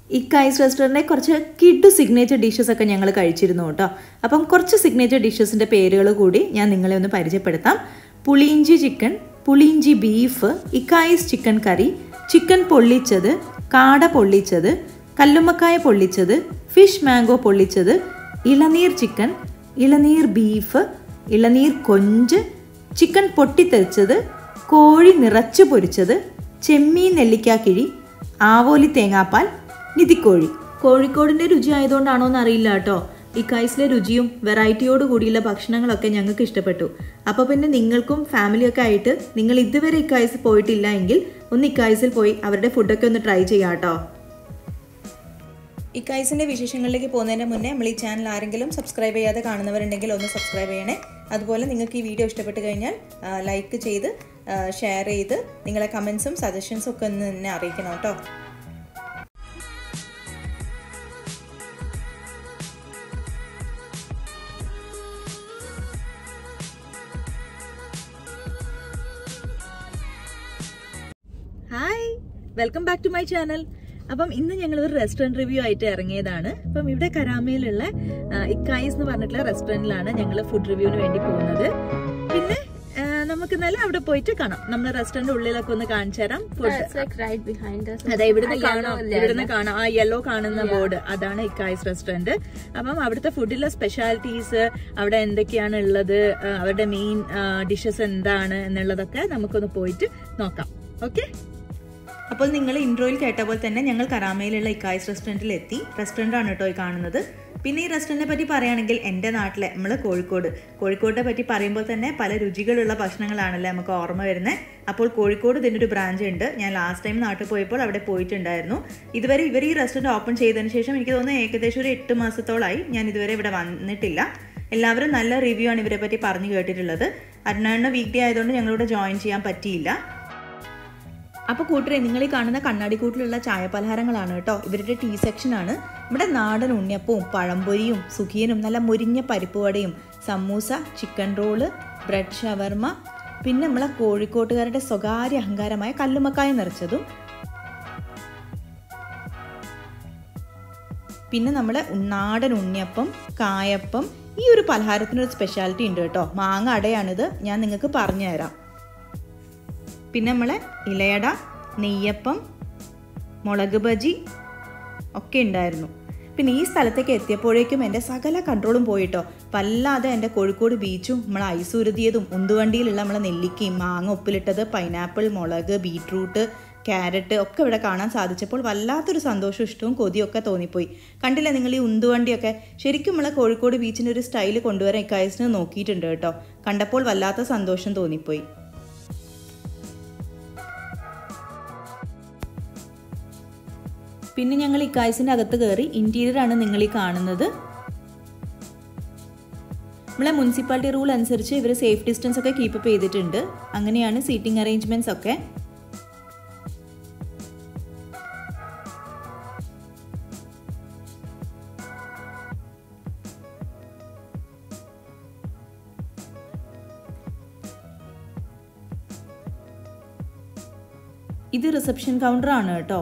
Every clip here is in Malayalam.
ഇക്കായ്സ് റെസ്റ്റോറൻറ്റിലെ കുറച്ച് കിഡ് സിഗ്നേച്ചർ ഡിഷസ് ഒക്കെ ഞങ്ങൾ കഴിച്ചിരുന്നു കേട്ടോ അപ്പം കുറച്ച് സിഗ്നേച്ചർ ഡിഷസിൻ്റെ പേരുകൾ കൂടി ഞാൻ നിങ്ങളെ ഒന്ന് പരിചയപ്പെടുത്താം പുളിയിഞ്ചി ചിക്കൻ പുളിയിഞ്ചി ബീഫ് ഇക്കായ്സ് ചിക്കൻ കറി ചിക്കൻ പൊള്ളിച്ചത് കാട പൊള്ളിച്ചത് കല്ലുമ്മക്കായ പൊള്ളിച്ചത് ഫിഷ് മാംഗോ പൊള്ളിച്ചത് ഇളനീർ ചിക്കൻ ഇളനീർ ബീഫ് ഇളനീർ കൊഞ്ച് ചിക്കൻ പൊട്ടിത്തെറിച്ചത് കോഴി നിറച്ചു പൊരിച്ചത് ചെമ്മീൻ നെല്ലിക്കാക്കിഴി ആവോലി തേങ്ങാപ്പാൽ നിധിക്കോഴി കോഴിക്കോടിൻ്റെ രുചി ആയതുകൊണ്ടാണോ എന്ന് അറിയില്ല കേട്ടോ ഇക്കായ്സിലെ രുചിയും വെറൈറ്റിയോട് കൂടിയുള്ള ഭക്ഷണങ്ങളൊക്കെ ഞങ്ങൾക്ക് ഇഷ്ടപ്പെട്ടു അപ്പോൾ പിന്നെ നിങ്ങൾക്കും ഫാമിലിയൊക്കെ ആയിട്ട് നിങ്ങൾ ഇതുവരെ ഇക്കായ്സ് പോയിട്ടില്ല എങ്കിൽ ഒന്ന് ഇക്കായ്സിൽ പോയി അവരുടെ ഫുഡൊക്കെ ഒന്ന് ട്രൈ ചെയ്യാം കേട്ടോ ഇക്കായ്സിൻ്റെ വിശേഷങ്ങളിലേക്ക് പോകുന്നതിന് മുന്നേ നമ്മൾ ഈ ചാനൽ ആരെങ്കിലും സബ്സ്ക്രൈബ് ചെയ്യാതെ കാണുന്നവരുണ്ടെങ്കിൽ ഒന്ന് സബ്സ്ക്രൈബ് ചെയ്യണേ അതുപോലെ നിങ്ങൾക്ക് ഈ വീഡിയോ ഇഷ്ടപ്പെട്ട് കഴിഞ്ഞാൽ ലൈക്ക് ചെയ്ത് ഷെയർ ചെയ്ത് നിങ്ങളെ കമൻസും സജഷൻസും ഒക്കെ ഒന്ന് എന്നെ അറിയിക്കണം കേട്ടോ hi welcome back to my channel അപ്പം ഇന്ന് ഞങ്ങൾ ഒരു റെസ്റ്റോറൻറ്റ് റിവ്യൂ ആയിട്ട് ഇറങ്ങിയതാണ് അപ്പം ഇവിടെ കരാമയിലുള്ള ഇക്കായിസ് എന്ന് പറഞ്ഞിട്ടുള്ള റെസ്റ്റോറൻറ്റിലാണ് ഞങ്ങൾ ഫുഡ് റിവ്യൂവിന് വേണ്ടി പോകുന്നത് പിന്നെ ആ, നമുക്ക് എന്നാലും അവിടെ പോയിട്ട് കാണാം നമ്മൾ റെസ്റ്റോറൻറ്റ് ഉള്ളിലൊക്കെ ഒന്ന് കാണിച്ചു തരാം food It's like right behind us. അതെ ഇവിടുന്ന് ആ കാണാം yellow ഇല്ലേ? ഇവിടുന്ന് കാണാം ആ യെല്ലോ കാണുന്ന ബോർഡ് അതാണ് ഇക്കായ്സ് റെസ്റ്റോറന്റ് അപ്പം അവിടുത്തെ ഫുഡിലെ സ്പെഷ്യാലിറ്റീസ് അവിടെ എന്തൊക്കെയാണ് ഉള്ളത് ആ, അവരുടെ മെയിൻ ഡിഷസ് എന്താണ് എന്നുള്ളതൊക്കെ നമുക്കൊന്ന് പോയിട്ട് നോക്കാം ഓക്കെ അപ്പോൾ നിങ്ങൾ ഇൻട്രോയിൽ കേട്ട പോലെ തന്നെ ഞങ്ങൾ കരാമയിലുള്ള ഇക്കായ്സ് റെസ്റ്റോറൻറ്റിൽ എത്തി റെസ്റ്റോറൻ്റ് ആണ് കേട്ടോ ഈ കാണുന്നത് പിന്നെ ഈ റെസ്റ്റോറൻറ്റിനെ പറ്റി പറയുകയാണെങ്കിൽ എൻ്റെ നാട്ടിലെ നമ്മൾ കോഴിക്കോട് കോഴിക്കോട്ടെ പറ്റി പറയുമ്പോൾ തന്നെ പല രുചികളുള്ള ഭക്ഷണങ്ങളാണല്ലേ നമുക്ക് ഓർമ്മ വരുന്നത് അപ്പോൾ കോഴിക്കോട് ഇതിൻ്റെ ഒരു ബ്രാഞ്ച് ഉണ്ട് ഞാൻ ലാസ്റ്റ് ടൈം നാട്ടിൽ പോയപ്പോൾ അവിടെ പോയിട്ടുണ്ടായിരുന്നു ഇതുവരെ ഇവർ ഈ റെസ്റ്റോറൻറ്റ് ഓപ്പൺ ചെയ്തതിന് ശേഷം എനിക്ക് തോന്നുന്നു ഏകദേശം ഒരു എട്ട് മാസത്തോളമായി ഞാൻ ഇതുവരെ ഇവിടെ വന്നിട്ടില്ല എല്ലാവരും നല്ല റിവ്യൂ ആണ് ഇവരെ പറ്റി പറഞ്ഞു കേട്ടിട്ടുള്ളത് അരുണാണ് വീക്ക് ഡേ ആയതുകൊണ്ട് ഞങ്ങളിവിടെ ജോയിൻ ചെയ്യാൻ പറ്റിയില്ല അപ്പോൾ കൂട്ടരെ നിങ്ങൾ ഈ കാണുന്ന കണ്ണാടിക്കൂട്ടിലുള്ള ചായ പലഹാരങ്ങളാണ് കേട്ടോ ഇവരുടെ ടീ സെക്ഷനാണ് ഇവിടെ നാടൻ ഉണ്ണിയപ്പവും പഴംപൊരിയും സുഖിയനും നല്ല മുരിഞ്ഞ പരിപ്പ് വടയും സമൂസ ചിക്കൻ റോള് ബ്രെഡ് ഷവർമ പിന്നെ നമ്മളെ കോഴിക്കോട്ടുകാരുടെ സ്വകാര്യ അഹങ്കാരമായ കല്ലുമക്കായ നിറച്ചതും പിന്നെ നമ്മളെ നാടൻ ഉണ്ണിയപ്പം കായപ്പം ഈ ഒരു പലഹാരത്തിനൊരു സ്പെഷ്യാലിറ്റി ഉണ്ട് കേട്ടോ മാങ്ങ അടയാണിത് ഞാൻ നിങ്ങൾക്ക് പറഞ്ഞു തരാം പിന്നെ നമ്മളെ ഇലയട നെയ്യപ്പം മുളക് ബജി ഒക്കെ ഉണ്ടായിരുന്നു പിന്നെ ഈ സ്ഥലത്തേക്ക് എത്തിയപ്പോഴേക്കും എൻ്റെ സകല കൺട്രോളും പോയിട്ടോ വല്ലാതെ എൻ്റെ കോഴിക്കോട് ബീച്ചും നമ്മളെ ഐസുരുതിയതും ഉന്തുവണ്ടിയിലുള്ള നമ്മളെ നെല്ലിക്കയും മാങ്ങ ഉപ്പിലിട്ടത് പൈനാപ്പിൾ മുളക് ബീട്രൂട്ട് ക്യാരറ്റ് ഒക്കെ ഇവിടെ കാണാൻ സാധിച്ചപ്പോൾ വല്ലാത്തൊരു സന്തോഷവും ഇഷ്ടവും കൊതിയൊക്കെ തോന്നിപ്പോയി കണ്ടില്ലേ നിങ്ങൾ ഈ ഉന്തുവണ്ടിയൊക്കെ ശരിക്കും നമ്മളെ കോഴിക്കോട് ബീച്ചിൻ്റെ ഒരു സ്റ്റൈൽ കൊണ്ടുവരാൻ ഇക്കായസിന് നോക്കിയിട്ടുണ്ട് കേട്ടോ കണ്ടപ്പോൾ വല്ലാത്ത സന്തോഷം തോന്നിപ്പോയി പിന്നെ ഞങ്ങൾ ഇക്കായ്സിൻ്റെ അകത്ത് കയറി ഇൻറ്റീരിയർ ആണ് നിങ്ങൾ ഈ കാണുന്നത് നമ്മളെ മുനിസിപ്പാലിറ്റി റൂൾ അനുസരിച്ച് ഇവർ സേഫ് ഡിസ്റ്റൻസ് ഒക്കെ കീപ്പ് അപ്പ് ചെയ്തിട്ടുണ്ട് അങ്ങനെയാണ് സീറ്റിംഗ് അറേഞ്ച്മെൻറ്റ്സ് ഒക്കെ ഇത് റിസപ്ഷൻ കൗണ്ടർ ആണ് കേട്ടോ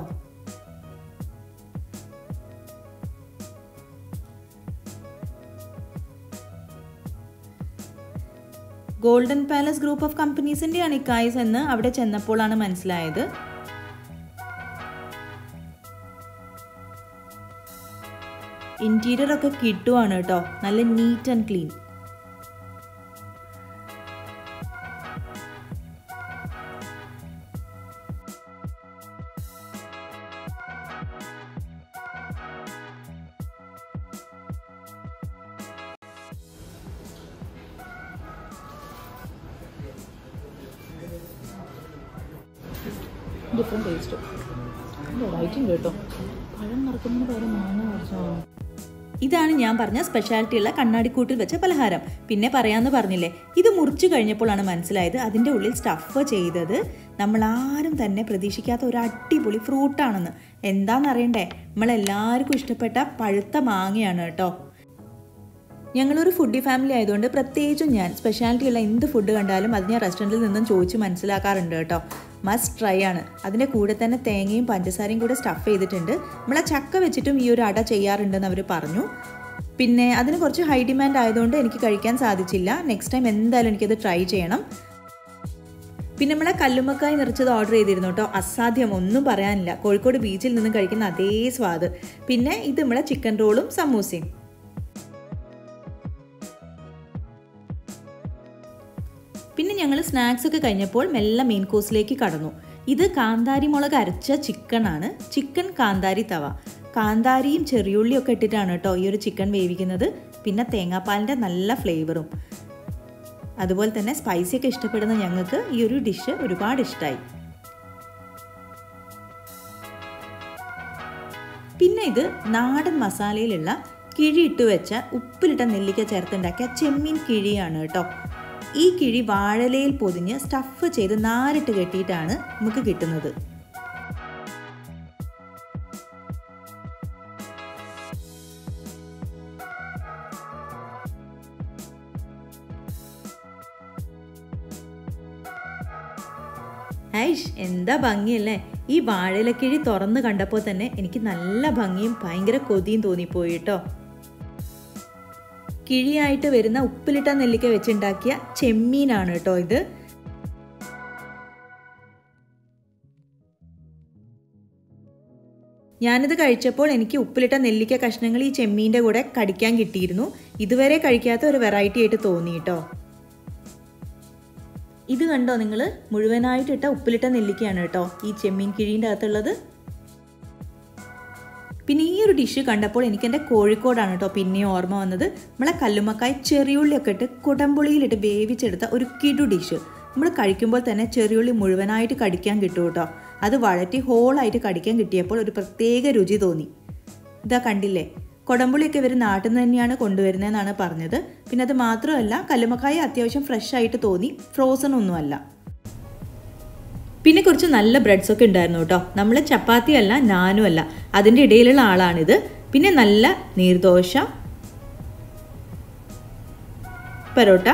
ഗോൾഡൻ പാലസ് ഗ്രൂപ്പ് ഓഫ് കമ്പനീസിൻ്റെയാണ് ഇക്കായ്സ് എന്ന് അവിടെ ചെന്നപ്പോഴാണ് മനസ്സിലായത് ഇന്റീരിയർ ഒക്കെ കിട്ടുവാണ് കേട്ടോ നല്ല neat and clean different taste variety ഉണ്ട് കേട്ടോ പഴം നിറക്കുന്നതിന് പകരം മാങ്ങ നിറച്ചോ ഇതാണ് ഞാൻ പറഞ്ഞ സ്പെഷ്യാലിറ്റി ഉള്ള കണ്ണാടിക്കൂട്ടിൽ വെച്ച പലഹാരം പിന്നെ പറയാമെന്ന് പറഞ്ഞില്ലേ ഇത് മുറിച്ചു കഴിഞ്ഞപ്പോഴാണ് മനസ്സിലായത് അതിൻ്റെ ഉള്ളിൽ സ്റ്റഫ് ചെയ്തത് നമ്മളാരും തന്നെ പ്രതീക്ഷിക്കാത്ത ഒരു അടിപൊളി ഫ്രൂട്ടാണെന്ന് എന്താണെന്നറിയണ്ടേ നമ്മളെല്ലാവർക്കും ഇഷ്ടപ്പെട്ട പഴുത്ത മാങ്ങയാണ് കേട്ടോ ഞങ്ങളൊരു ഫുഡി ഫാമിലി ആയതുകൊണ്ട് പ്രത്യേകിച്ചും ഞാൻ സ്പെഷ്യാലിറ്റി ഉള്ള എന്ത് ഫുഡ് കണ്ടാലും അത് ഞാൻ റെസ്റ്റോറൻറ്റിൽ നിന്നും ചോദിച്ച് മനസ്സിലാക്കാറുണ്ട് കേട്ടോ മസ്റ്റ് ട്രൈ ആണ് അതിൻ്റെ കൂടെ തന്നെ തേങ്ങയും പഞ്ചസാരയും കൂടെ സ്റ്റഫ് ചെയ്തിട്ടുണ്ട് നമ്മളെ ചക്ക വെച്ചിട്ടും ഈ ഒരു അട ചെയ്യാറുണ്ടെന്ന് അവർ പറഞ്ഞു പിന്നെ അതിന് കുറച്ച് ഹൈ ഡിമാൻഡ് ആയതുകൊണ്ട് എനിക്ക് കഴിക്കാൻ സാധിച്ചില്ല നെക്സ്റ്റ് ടൈം എന്തായാലും എനിക്കത് ട്രൈ ചെയ്യണം പിന്നെ നമ്മളെ കല്ലുമ്മക്കായി നിറച്ചത് ഓർഡർ ചെയ്തിരുന്നു കേട്ടോ അസാധ്യം ഒന്നും പറയാനില്ല കോഴിക്കോട് ബീച്ചിൽ നിന്നും കഴിക്കുന്ന അതേ സ്വാദ് പിന്നെ ഇത് നമ്മളെ ചിക്കൻ റോളും സമൂസയും പിന്നെ ഞങ്ങൾ സ്നാക്സ് ഒക്കെ കഴിഞ്ഞപ്പോൾ മെല്ലെ മെയിൻ കോഴ്സിലേക്ക് കടന്നു ഇത് കാന്താരി മുളക് അരച്ച ചിക്കൻ ആണ് ചിക്കൻ കാന്താരി തവ കാന്താരിയും ചെറിയുള്ളിയും ഒക്കെ ഇട്ടിട്ടാണ് കേട്ടോ ഈ ഒരു ചിക്കൻ വേവിക്കുന്നത് പിന്നെ തേങ്ങാപ്പാലിൻ്റെ നല്ല ഫ്ലേവറും അതുപോലെ തന്നെ സ്പൈസി ഒക്കെ ഇഷ്ടപ്പെടുന്ന ഞങ്ങൾക്ക് ഈ ഒരു ഡിഷ് ഒരുപാട് ഇഷ്ടമായി പിന്നെ ഇത് നാടൻ മസാലയിലുള്ള കിഴി ഇട്ട് വെച്ച ഉപ്പിലിട്ട നെല്ലിക്ക ചേർത്തുണ്ടാക്കിയ ചെമ്മീൻ കിഴിയാണ് കേട്ടോ ഈ കിഴി വാഴലയിൽ പൊതിഞ്ഞ് സ്റ്റഫ് ചെയ്ത് നാരിട്ട് കെട്ടിയിട്ടാണ് നമുക്ക് കിട്ടുന്നത് ഐഷ് എന്താ ഭംഗിയല്ലേ ഈ വാഴയിലക്കിഴി തുറന്ന് കണ്ടപ്പോൾ തന്നെ എനിക്ക് നല്ല ഭംഗിയും ഭയങ്കര കൊതിയും തോന്നിപ്പോയി കേട്ടോ കിഴിയായിട്ട് വരുന്ന ഉപ്പിലിട്ട നെല്ലിക്ക വെച്ചുണ്ടാക്കിയ ചെമ്മീനാണ് കേട്ടോ ഇത് ഞാനിത് കഴിച്ചപ്പോൾ എനിക്ക് ഉപ്പിലിട്ട നെല്ലിക്ക കഷ്ണങ്ങൾ ഈ ചെമ്മീൻ്റെ കൂടെ കടിക്കാൻ കിട്ടിയിരുന്നു ഇതുവരെ കഴിക്കാത്ത ഒരു വെറൈറ്റി ആയിട്ട് തോന്നി കേട്ടോ ഇത് കണ്ടോ നിങ്ങൾ മുഴുവനായിട്ട് ഇട്ട ഉപ്പിലിട്ട നെല്ലിക്കയാണ് കേട്ടോ ഈ ചെമ്മീൻ കിഴീൻ്റെ അകത്തുള്ളത് പിന്നെ ഈ ഒരു ഡിഷ് കണ്ടപ്പോൾ എനിക്ക് എൻ്റെ കോഴിക്കോടാണ് കേട്ടോ പിന്നെയും ഓർമ്മ വന്നത് നമ്മളെ കല്ലുമ്മക്കായ് ചെറിയുള്ളിയൊക്കെ ഇട്ട് കുടംപുളിയിലിട്ട് വേവിച്ചെടുത്ത ഒരു കിടു ഡിഷ് നമ്മൾ കഴിക്കുമ്പോൾ തന്നെ ചെറിയുള്ളി മുഴുവനായിട്ട് കടിക്കാൻ കിട്ടും കേട്ടോ അത് വഴറ്റി ഹോളായിട്ട് കടിക്കാൻ കിട്ടിയപ്പോൾ ഒരു പ്രത്യേക രുചി തോന്നി ഇതാ കണ്ടില്ലേ കൊടമ്പുളിയൊക്കെ ഇവർ നാട്ടിൽ നിന്ന് തന്നെയാണ് കൊണ്ടുവരുന്നതെന്നാണ് പറഞ്ഞത് പിന്നെ അത് മാത്രമല്ല കല്ലുമക്കായ അത്യാവശ്യം ഫ്രഷ് ആയിട്ട് തോന്നി ഫ്രോസൺ ഒന്നുമല്ല പിന്നെ കുറച്ച് നല്ല ബ്രെഡ്സ് ഒക്കെ ഉണ്ടായിരുന്നു കേട്ടോ നമ്മൾ ചപ്പാത്തി അല്ല നാനും അല്ല അതിൻ്റെ ഇടയിലുള്ള ആളാണിത് പിന്നെ നല്ല നീർദോശ പരോട്ട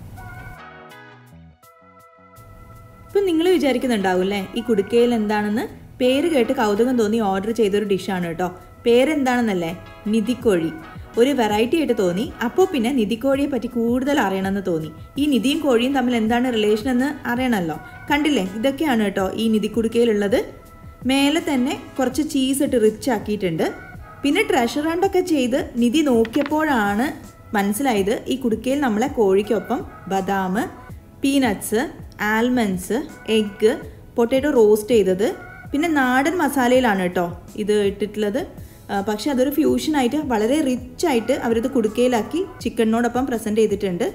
ഇപ്പം നിങ്ങൾ വിചാരിക്കുന്നുണ്ടാവില്ലേ ഈ കുടുക്കയിൽ എന്താണെന്ന് പേര് കേട്ട് കൗതുകം തോന്നി ഓർഡർ ചെയ്തൊരു ഡിഷാണ് കേട്ടോ പേരെന്താണെന്നല്ലേ നിധിക്കോഴി ഒരു വെറൈറ്റി ആയിട്ട് തോന്നി അപ്പോൾ പിന്നെ നിധിക്കോഴിയെ പറ്റി കൂടുതൽ അറിയണമെന്ന് തോന്നി ഈ നിധിയും കോഴിയും തമ്മിൽ എന്താണ് റിലേഷൻ എന്ന് അറിയണമല്ലോ കണ്ടില്ലേ ഇതൊക്കെയാണ് കേട്ടോ ഈ നിധിക്കുടുക്കയിലുള്ളത് മേലെ തന്നെ കുറച്ച് ചീസ് ഇട്ട് റിച്ച് ആക്കിയിട്ടുണ്ട് പിന്നെ ട്രഷർ ഹണ്ടൊക്കെ ചെയ്ത് നിധി നോക്കിയപ്പോഴാണ് മനസ്സിലായത് ഈ കുടുക്കയിൽ നമ്മളെ കോഴിക്കൊപ്പം ബദാം peanuts almonds egg potato roast ചെയ്തത് പിന്നെ നാടൻ മസാലയിലാണ് കേട്ടോ ഇത് ഇട്ടിട്ടുള്ളത് ആ, പക്ഷെ അതൊരു ഫ്യൂഷനായിട്ട് വളരെ റിച്ച് ആയിട്ട് അവരിത് കുടുക്കയിലാക്കി ചിക്കനോടൊപ്പം പ്രസൻറ്റ് ചെയ്തിട്ടുണ്ട്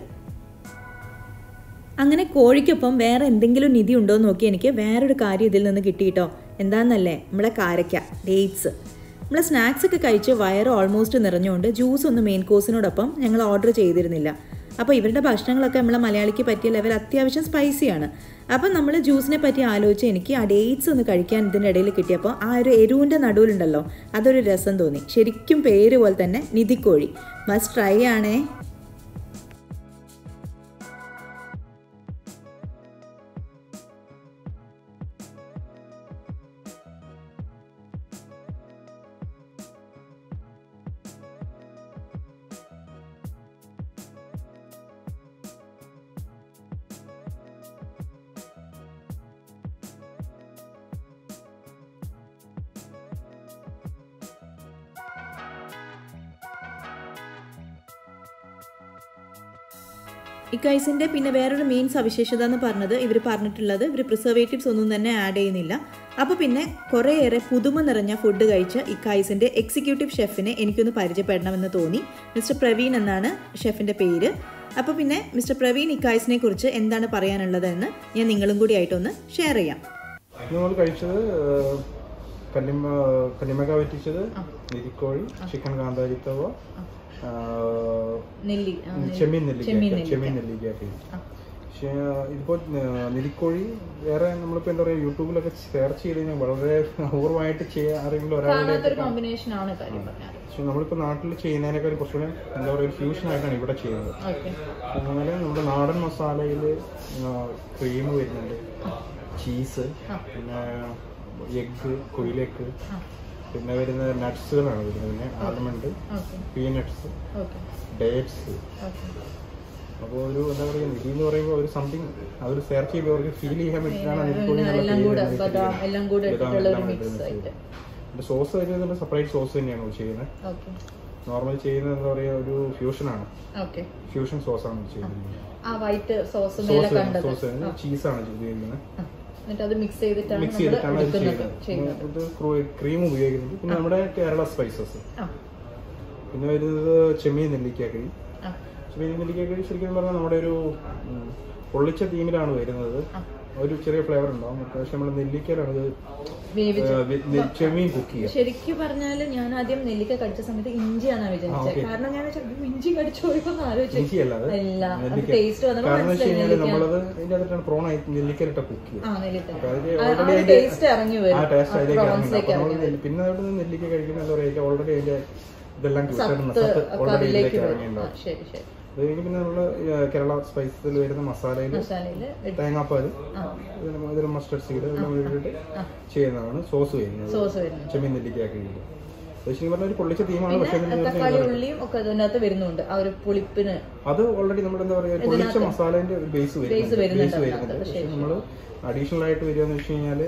അങ്ങനെ കോഴിക്കൊപ്പം വേറെ എന്തെങ്കിലും നിധി ഉണ്ടോ എന്ന് നോക്കി എനിക്ക് വേറൊരു കാര്യം ഇതിൽ നിന്ന് കിട്ടിയിട്ടോ എന്താണെന്നല്ലേ നമ്മളെ കാരയ്ക്ക ഡേറ്റ്സ് നമ്മൾ സ്നാക്സ് ഒക്കെ കഴിച്ച് വയറ് ഓൾമോസ്റ്റ് നിറഞ്ഞുകൊണ്ട് ജ്യൂസ് ഒന്നും മെയിൻ കോഴ്സിനോടൊപ്പം ഞങ്ങൾ ഓർഡർ ചെയ്തിരുന്നില്ല അപ്പോൾ ഇവരുടെ ഭക്ഷണങ്ങളൊക്കെ നമ്മളെ മലയാളിക്ക് പറ്റിയ ലെവൽ അത്യാവശ്യം സ്പൈസിയാണ് അപ്പം നമ്മൾ ജ്യൂസിനെ പറ്റി ആലോചിച്ച് എനിക്ക് ആ ഡേറ്റ്സ് ഒന്ന് കഴിക്കാൻ ഇതിൻ്റെ ഇടയിൽ കിട്ടിയപ്പോൾ ആ ഒരു എരുവിൻ്റെ നടുവിലുണ്ടല്ലോ അതൊരു രസം തോന്നി ശരിക്കും പേര് പോലെ തന്നെ നിധിക്കോഴി മസ്റ്റ് ട്രൈ ആണേ ഇക്കൈസിൻ്റെ പിന്നെ വേറൊരു മെയിൻ സവിശേഷത എന്ന് പറഞ്ഞത് ഇവർ പറഞ്ഞിട്ടുള്ളത് ഇവർ പ്രിസർവേറ്റീവ്സ് ഒന്നും തന്നെ ആഡ് ചെയ്യുന്നില്ല അപ്പോൾ പിന്നെ കുറേയേറെ പുതുമ നിറഞ്ഞ ഫുഡ് കഴിച്ച ഇക്കൈസിൻ്റെ എക്സിക്യൂട്ടീവ് ഷെഫിനെ എനിക്കൊന്ന് പരിചയപ്പെടണമെന്ന് തോന്നി മിസ്റ്റർ പ്രവീൺ എന്നാണ് ഷെഫിൻ്റെ പേര് അപ്പോൾ പിന്നെ മിസ്റ്റർ പ്രവീൺ ഇക്കായ്സിനെ കുറിച്ച് എന്താണ് പറയാനുള്ളതെന്ന് ഞാൻ നിങ്ങളും കൂടി ആയിട്ടൊന്ന് ഷെയർ ചെയ്യാം നമ്മൾ കഴിച്ചത് ഏഹ്, കല്ലിമ കല്ലിമക്ക വറ്റിച്ചത് നിരിക്കോഴി ചിക്കൻ കാന്താരിത്തവ ആഹ്, നെല്ലി ചെമ്മീൻ നെല്ലിക്ക ചെമ്മീൻ നെല്ലിക്ക പക്ഷേ ഇതിപ്പോൾ നിരിക്കോഴി വേറെ നമ്മളിപ്പോൾ എന്താ പറയുക യൂട്യൂബിലൊക്കെ സെർച്ച് ചെയ്ത് കഴിഞ്ഞാൽ വളരെ അപൂർവമായിട്ട് ചെയ്യാൻ ആരെങ്കിലും ഒരാളുടെ കോമ്പിനേഷൻ ആണ് കാര്യം പറഞ്ഞത് പക്ഷേ നമ്മളിപ്പോൾ നാട്ടിൽ ചെയ്യുന്നതിനേക്കാൾ കുറച്ചുകൂടെ എന്താ പറയുക ഒരു ഫ്യൂഷൻ ആയിട്ടാണ് ഇവിടെ ചെയ്യുന്നത് ഓക്കെ അങ്ങനെ നമ്മുടെ നാടൻ മസാലയിൽ ക്രീം വരുന്നുണ്ട് ചീസ് ആ. പിന്നെ എഗ്ഗ് കുയിലെഗ് ആ പിന്നെ വരുന്ന നട്ട്സുകളാണ് വരുന്നത് പിന്നെ ആൽമണ്ട് ഓക്കെ പീനട്ട്സ് ഓക്കെ ഡേറ്റ്സ് ഓക്കെ അപ്പോൾ ഒരു എന്താ പറയുക നിധി എന്ന് പറയുമ്പോൾ ഒരു സംതിങ് അവർ സെർച്ച് ചെയ്യുമ്പോൾ അവർക്ക് ഫീൽ ചെയ്യാൻ വേണ്ടിയിട്ടാണ് നിൽക്കോളി എന്നുള്ള എല്ലാം പേര് കൂടെ ഇതിന് ബദാം ഇട്ടിരിക്കുന്നത്. എല്ലാം കൂടെ ബദാം ഇട്ടിട്ടുള്ള ഒരു എല്ലാം മിക്സ് ഇട്ടിട്ട് ആയിട്ട് പിന്നെ സോസ് വരുന്നത് സെപ്പറേറ്റ് സോസ് തന്നെയാണ് നമ്മൾ ചെയ്യുന്നത് ഓക്കെ നോർമൽ ചെയ്യുന്നത് എന്താ പറയുക ഒരു ഫ്യൂഷനാണ് ഓക്കെ ഫ്യൂഷൻ സോസാണ് ചെയ്യുന്നത് ആ വൈറ്റ് സോസ് മേലെ സോസ് കണ്ടത് സോസ് ആ, ചീസാണ് ഉപയോഗിക്കുന്നത് ആ. എന്നിട്ട് അത് മിക്സ് ചെയ്തിട്ടാണ് മിക്സ് നമ്മൾ ചെയ്തിട്ടാണ് ഇത് എടുക്കുന്നത് ചെയ്യുന്നത് ചെയ്യുന്നത് ഇത് ക്രീം ഉപയോഗിക്കുന്നുണ്ട് പിന്നെ നമ്മുടെ കേരള സ്പൈസസ് ആ പിന്നെ വരുന്നത് ചെമ്മീൻ നെല്ലിക്കാക്കരി ആ ചെമ്മീൻ നെല്ലിക്കാക്കരി ശരിക്കും പറഞ്ഞാൽ നമ്മുടെ ഒരു ഉം, പൊള്ളിച്ച തീമിലാണ് വരുന്നത് ആ. ഒരു ചെറിയ ഫ്ലേവർ ഉണ്ടാവും പക്ഷെ നമ്മൾ നെല്ലിക്കയിലാണ് ഇത് വേവിച്ച് ആ, വി- നെ- ചെമ്മീൻ കുക്ക് ചെയ്യുക ശരിക്കും പറഞ്ഞാല് ഞാൻ ആദ്യം നെല്ലിക്ക കടിച്ച സമയത്ത് ഇഞ്ചിയാണ് വിചാരിച്ചത് ഓക്കേ. കാരണം ഞാൻ വിചാരിച്ചു, "അയ്യോ, ഇഞ്ചി കടിച്ചു പോയപ്പോ ആലോചിച്ചു ഇഞ്ചിയല്ല അത് ഇല്ല അത് നെല്ലിക്ക ടേസ്റ്റ് വന്നപ്പോ കാരണം വെച്ച് മനസ്സിലായി കഴിഞ്ഞാൽ നെല്ലിക്ക നമ്മളത് ഇതിന്റെ അകത്തിട്ടാണ് പ്രോൺ ആയി നെല്ലിക്കയിലിട്ട കുക്ക് ചെയ്യുക ആ നെല്ലിക്ക അപ്പൊ അതില് ആ- ആ already ഒരു അതിന്റെ- ടേസ്റ്റ് ഇറങ്ങി ആ വരും ടേസ്റ്റ് അതിലേക്ക് പ്രോൺസിലേക്ക് ഇറങ്ങി ഇറങ്ങി വരും പിന്നെ അവിടെ നിന്ന് നെല്ലിക്ക കഴിക്കുന്ന എന്താ പറയുക ഓൾറെഡി അതിന്റെ ഇതെല്ലാം കിട്ടുന്ന സത്ത് സത്ത് ഒക്കെ ഓൾറെഡി അതിലേക്ക് ഇതിലേക്ക് വരും ആ, ഇറങ്ങിയിട്ടുണ്ടാവും ശരി ശരി അത് കഴിഞ്ഞ് പിന്നെ നമ്മള് കേരള സ്പൈസസിൽ വരുന്ന മസാലയിൽ മസാലയില് ഇട്ട് തേങ്ങാപ്പാൽ ആ ഇതിൽ മസ്റ്റർഡ് സീഡ് എല്ലാം ഇട്ടിട്ട് ആ. ചെയ്യുന്നതാണ് സോസ് വരുന്നത് സോസ് വരുന്നു ചെമ്മീൻ നെല്ലിക്കാക്കി ശരിക്കും പറഞ്ഞാൽ ഒരു പൊള്ളിച്ച തീമാണ് പക്ഷെ അതിന് തക്കാളി ഉള്ളിയും ഒക്കെ അതിനകത്ത് വരുന്നുണ്ട് ആ ഒരു പുളിപ്പിന് അത് ഓൾറെഡി നമ്മൾ എന്താ പറയുക പൊള്ളിച്ച മസാലേന്റെ ഒരു ബേസ് വരുന്നുണ്ട് വരുന്നുണ്ട് ബേസ് അതിനകത്ത്. വരുന്നുണ്ട് പക്ഷെ നമ്മൾ അഡീഷണൽ ആയിട്ട് വരിക എന്ന് വെച്ച് കഴിഞ്ഞാൽ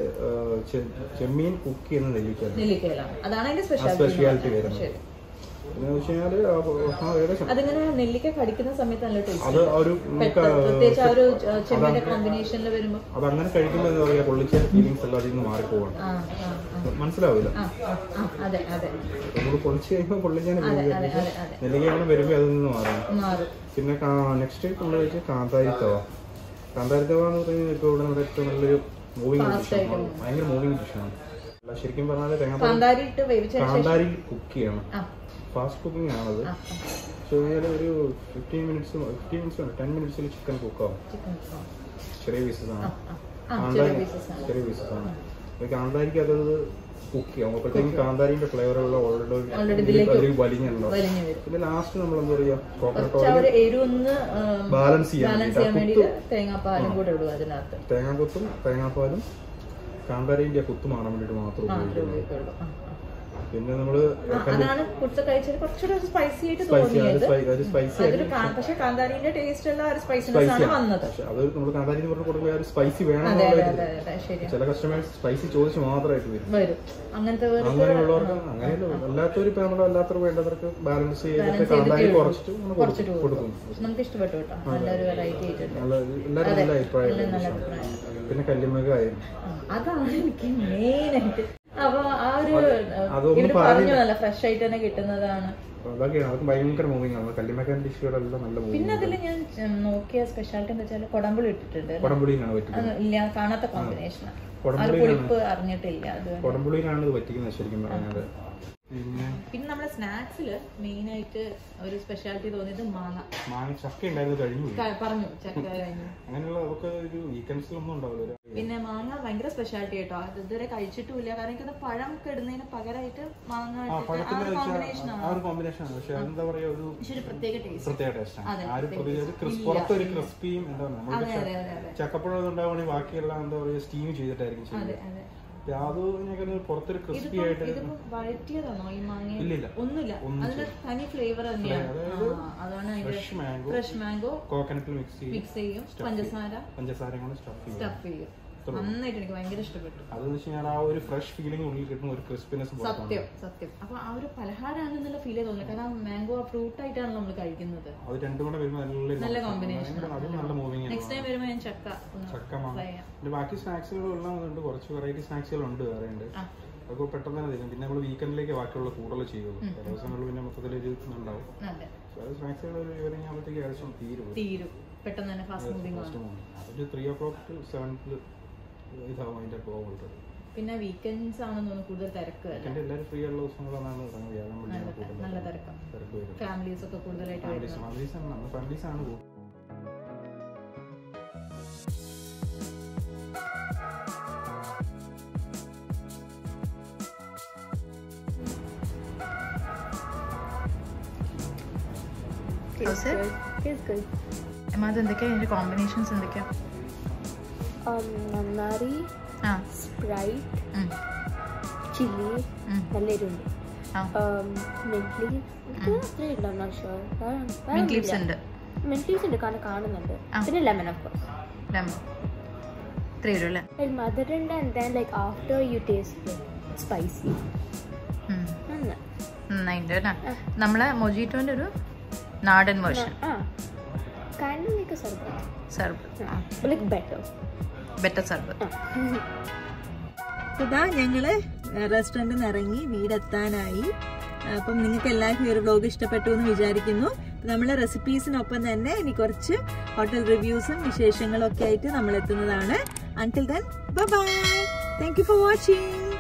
ചെമ്മീൻ കുക്ക് ചെയ്യുന്ന നെല്ലിക്കാണ് നെല്ലിക്കയിലാണ് അതാണ് അതിന്റെ ആ സ്പെഷ്യാലിറ്റി സ്പെഷ്യാലിറ്റി വരുന്നത് ശരി പിന്നെ വെച്ച് കഴിഞ്ഞാൽ ആ ഏകദേശം അതിങ്ങനെ നെല്ലിക്ക കടിക്കുന്ന സമയത്ത് നല്ല ടേസ്റ്റ് അത് ആ ഒരു നമുക്ക് പ്രത്യേകിച്ച് ആ ഒരു ചെമ്മിന്റെ കോമ്പിനേഷനിൽ വരുമ്പോ അത് അങ്ങനെ കഴിക്കുമ്പോൾ എന്താ പറയുക പൊള്ളിച്ച ഫീലിങ്സ് എല്ലാം അതിൽ നിന്ന് മാറിപ്പോവാണ് ആ ആ ആ മനസ്സിലാവില്ല ആ, ആ, ആ, അതെ അതെ നമ്മൾ പൊളിച്ച് കഴിയുമ്പോൾ പൊള്ളിക്കാൻ അതെ അതെ അതെ അതെ നെല്ലിക്ക അങ്ങനെ വരുമ്പോൾ അതിൽ നിന്ന് മാറും മാറും പിന്നെ നെക്സ്റ്റ് നമ്മൾ കഴിച്ച കാന്താരി തവ കാന്താരി തവ എന്ന് പറയുന്നത് ഇപ്പോൾ ഇവിടെ നമ്മുടെ ഏറ്റവും നല്ലൊരു മൂവിങ് ഡിഷാണ് ഭയങ്കര മൂവിങ് ഡിഷാണ് അല്ല ശരിക്കും പറഞ്ഞാൽ തേങ്ങാപ്പാൽ കാന്താരി ഇട്ട് വേവിച്ച കാന്താരി കുക്ക് ചെയ്യണം ആ ഫാസ്റ്റ് കുക്കിംഗ് ആണത് ആ പക്ഷേ കഴിഞ്ഞാൽ ഒരു fifteen minutes fifteen minutes ten മിനിറ്റ്സിൽ ചിക്കൻ കുക്കാവും ചിക്കൻ ചെറിയ പീസസ് ആണ് ആ ആ ചെറിയ പീസസ് ആണ് ചെറിയ പീസസ് ആണ് ഈ കാന്താരിക്ക് അതത് കുക്ക് ചെയ്യാം അപ്പോഴത്തേക്കും കാന്താരിന്റെ ഫ്ലേവറുള്ള ഓൾറെഡി അതിലേക്ക് വലിഞ്ഞുണ്ടാവും വലിഞ്ഞു വരും പിന്നെ ലാസ്റ്റ് നമ്മൾ എന്താ പറയുക കോക്കനട്ട് പക്ഷെ ആ ഒരു എരിവൊന്ന് ബാലൻസ് ചെയ്യാൻ ബാലൻസ് ചെയ്യാൻ വേണ്ടിയിട്ട് തേങ്ങാപ്പാലും കൂടെ ഇടുക അതിനകത്ത് തേങ്ങാക്കൊത്തും തേങ്ങാപ്പാലും കാന്താരിന്റെ കുത്തും കാണാൻ വേണ്ടിയിട്ട് മാത്രം ഉപയോഗിക്കും ഉപയോഗിക്കുള്ളൂ ആ, ആ. പിന്നെ നമ്മള് ആ, അതാണ് കുടുത്ത കഴിച്ചത് കുറച്ചുകൂടെ സ്പൈസി ആയിട്ട് സ്പൈസി തോന്നിയത് അത് സ്പൈസി അതൊരു കാ- പക്ഷെ കാന്താരിന്റെ ടേസ്റ്റ് ഉള്ള ആ ഒരു സ്പൈസിനെസ് ആണ് വന്നത് പക്ഷെ അത് നമ്മൾ കാന്താരി എന്ന് പറഞ്ഞ് കൊടുക്കുമ്പോൾ ഒരു സ്പൈസി വേണം അതെ അതെ എന്നുള്ളത് അതെ അതെ ശരിയാ ചില കസ്റ്റമേഴ്സ് സ്പൈസി ചോദിച്ച് മാത്രമായിട്ട് വരും വരും അങ്ങനത്തെ വേറെ അങ്ങനെയുള്ളവർക്ക് അങ്ങനെയല്ല അല്ലാത്തവർ ഇപ്പൊ നമ്മൾ അല്ലാത്തവർ വേണ്ടവർക്ക് ബാലൻസ് ചെയ്തിട്ട് കാന്താരി കുറച്ചിട്ട് നമ്മൾ കുറച്ചിട്ട് കൊടുക്കും പക്ഷെ നമുക്ക് ഇഷ്ടപ്പെട്ടു കേട്ടോ നല്ലൊരു വെറൈറ്റി ആയിട്ടുണ്ട് നല്ല എല്ലാവരും നല്ല അഭിപ്രായം നല്ല അഭിപ്രായം പിന്നെ കല്ലുമകായും ആ, അതാണ് എനിക്ക് മെയിൻ ആയിട്ട് അപ്പൊ ആ ഒരു അതൊന്നും ഇവര് പറഞ്ഞു നല്ല ഫ്രഷ് ആയിട്ട് തന്നെ കിട്ടുന്നതാണ് അതൊക്കെയാണ് അതൊക്കെ ഭയങ്കര മൂവിങ് ആണ് കല്ലുമക്കാൻ ഡിഷുകളെല്ലാം നല്ല മൂവിങ് പിന്നെ അതിൽ ഞാൻ ഉം, നോക്കിയ സ്പെഷ്യാലിറ്റി എന്താ വെച്ചാൽ കൊടമ്പുളി ഇട്ടിട്ടുണ്ട് കൊടംപുളിയിലാണ് പറ്റിക്കുന്നത് അത് ഇല്ല കാണാത്ത കോമ്പിനേഷനാണ് ആ ഒരു കൊടംപുളിയിലാണ് പുളിപ്പ് അറിഞ്ഞിട്ടില്ല അത് കൊടംപുളിയിലാണ് ഇത് പറ്റിക്കുന്നത് ശരിക്കും പറഞ്ഞാൽ പിന്നെ പിന്നെ നമ്മുടെ സ്നാക്സിൽ മെയിൻ ആയിട്ട് ഒരു സ്പെഷ്യാലിറ്റി തോന്നിയത് മാങ്ങ മാങ്ങ ചക്ക ഉണ്ടായിരുന്നു കഴിഞ്ഞു പോയി ക- പറഞ്ഞു ചക്ക കഴിഞ്ഞു അങ്ങനെയുള്ള അതൊക്കെ ഒരു വീക്കെൻഡ്സിലൊന്നും ഉണ്ടാവില്ല ഒരു പിന്നെ മാങ്ങ ഭയങ്കര സ്പെഷ്യാലിറ്റി കേട്ടോ അത് ഇതുവരെ കഴിച്ചിട്ടുമില്ല കാരണം എനിക്കത് പഴം ഒക്കെ ഇടുന്നതിന് പകരമായിട്ട് മാങ്ങ ആ ഇട്ടിട്ട് ആ പഴത്തിന്റെ ഒരു വെച്ചാൽ കോമ്പിനേഷൻ ആ ഒരു കോമ്പിനേഷൻ ആണ് പക്ഷെ അതെന്താ പറയാ ഒരു പക്ഷെ ഒരു പ്രത്യേക ടേസ്റ്റ് പ്രത്യേക ടേസ്റ്റാണ് അതെ, ആ ഒരു പ്രത്യേക ഒരു ക്രിസ് പുറത്ത് ഒരു ക്രിസ്പിയും എന്താ പറയുക അതെ നമ്മൾ അതെ അതെ അതെ ചക്കപ്പഴം ഉണ്ടാവുകയാണെങ്കിൽ ബാക്കിയെല്ലാം എന്താ പറയുക സ്റ്റീം ചെയ്തിട്ടായിരിക്കും അതെ ചെയ്യുന്നത് അതെ അത് ഞാൻ പുറത്തൊരു ക്രിസ്പി ഇതിപ്പം ആയിട്ട് ഇതിപ്പം വഴറ്റിയതാണോ ഈ മാങ്ങ ഇല്ലില്ല ഒന്നുമില്ല അതിന്റെ തനി ഫ്ലേവർ തന്നെയാണ് ആ, അതാണ് അതിന്റെ ഫ്രഷ് മാംഗോ ഫ്രഷ് മാംഗോ കോക്കനട്ടിൽ മിക്സ് ചെയ്യും മിക്സ് ചെയ്യും പഞ്ചസാര പഞ്ചസാരയും കൂടെ സ്റ്റഫ് ചെയ്യും സ്റ്റഫ് ചെയ്യും നന്നായിട്ട് എനിക്ക് ഭയങ്കര ഇഷ്ടപ്പെട്ടു അതെന്ന് വെച്ച് കഴിഞ്ഞാൽ ആ ഒരു ഫ്രഷ് ഫീലിംഗ് ഉള്ളിൽ കിട്ടുന്ന ഒരു ക്രിസ്പിനെസ് പുറത്താണ് സത്യം സത്യം അപ്പൊ ആ ഒരു പലഹാരമാണെന്നുള്ള ഫീൽ തോന്നില്ല കാരണം മാംഗോ ആ ഫ്രൂട്ട് ആയിട്ടാണ് നമ്മൾ കഴിക്കുന്നത് അത് രണ്ടും കൂടെ വരുമ്പോൾ നല്ല നല്ല കോമ്പിനേഷൻ അതും നല്ല മൂവിങ് ആണ് നെക്സ്റ്റ് ടൈം വരുമ്പോൾ ഞാൻ ചക്ക ഒന്ന് ചക്ക മാങ്ങ try ചെയ്യാം പിന്നെ ബാക്കി സ്നാക്സുകളും എല്ലാം ഉണ്ട് കുറച്ച് വെറൈറ്റി സ്നാക്സുകളുണ്ട് വേറെ ഉണ്ട് ആ. അതൊക്കെ പെട്ടെന്ന് തന്നെ തരും പിന്നെ നമ്മൾ വീക്കെൻഡിലേക്ക് ബാക്കിയുള്ള കൂടുതൽ ചെയ്യുള്ളൂ ചില ദിവസങ്ങളിൽ പിന്നെ മൊത്തത്തിൽ ഒരു ഇതുണ്ടാവും അതെ ചില സ്നാക്സുകൾ ഒരു ഈവനിങ് ആകുമ്പോഴത്തേക്ക് ഏകദേശം തീരും തീരും പെട്ടെന്ന് തന്നെ ഫാസ്റ്റ് മൂവിങ് ആണ് അതൊരു three o'clock to seventh ഇതാവും അതിന്റെ പോകുന്നത് പിന്നെ വീക്കെൻഡ്സ് ആണെന്ന് തോന്നുന്നു കൂടുതൽ തിരക്ക് അല്ല വീക്കെൻഡ് എല്ലാവരും ഫ്രീ ഉള്ള ദിവസങ്ങളാണ് ഇറങ്ങുക വ്യാഴം വെള്ളിയാണ് കൂടുതൽ നല്ല തിരക്കാം തിരക്ക് വരും ഫാമിലീസ് ഒക്കെ കൂടുതലായിട്ട് ഫാമിലീസ് ഫാമിലീസ് ആണ് നമ്മുടെ ഫാമിലീസ് ആണ് കൂടുതൽ എമാത് എന്തൊക്കെയാ അതിന്റെ കോമ്പിനേഷൻസ് എന്തൊക്കെയാ um, നന്നാരി ആ സ്പ്രൈറ്റ് ഉം, ചില്ലി ഉം. നല്ല എരിവുണ്ട് ആ മിന്റ് ലീവ്സ് അത്രയുണ്ട് I'm not sure. വേറെ- വേറെ മിന്റ് ലീവ്സ് ഒന്നുമില്ല. ഉണ്ട് mint leaves ഉണ്ട് കാരണം കാണുന്നുണ്ട് ആ. പിന്നെ ലെമൺ ഓഫ് കോഴ്സ് ലെമൺ ഇത്രയേ ഉള്ളൂ അല്ലേ like മധുരണ്ട് and then like after you taste spicy ഉം. നന്നായി നന്നായിട്ടുണ്ട് അല്ലേ ആ. നമ്മളെ മൊജീറ്റോന്റെ ഒരു നാടൻ വേർഷൻ ആ kind of like a sharbat സർബ് ലൈക്ക് ബെറ്റർ ബെറ്റർ സർബത്ത് ആ ഇതാ ഞങ്ങള് റെസ്റ്റോറൻറ്റിൽ നിന്ന് ഇറങ്ങി വീടെത്താനായി അപ്പം നിങ്ങൾക്ക് എല്ലാവർക്കും ഈ ഒരു വ്ലോഗ് ഇഷ്ടപ്പെട്ടു എന്ന് വിചാരിക്കുന്നു നമ്മളെ റെസിപ്പീസിനൊപ്പം തന്നെ ഇനി കുറച്ച് ഹോട്ടൽ റിവ്യൂസും വിശേഷങ്ങളും ഒക്കെ ആയിട്ട് നമ്മൾ എത്തുന്നതാണ് until then bye thank you for watching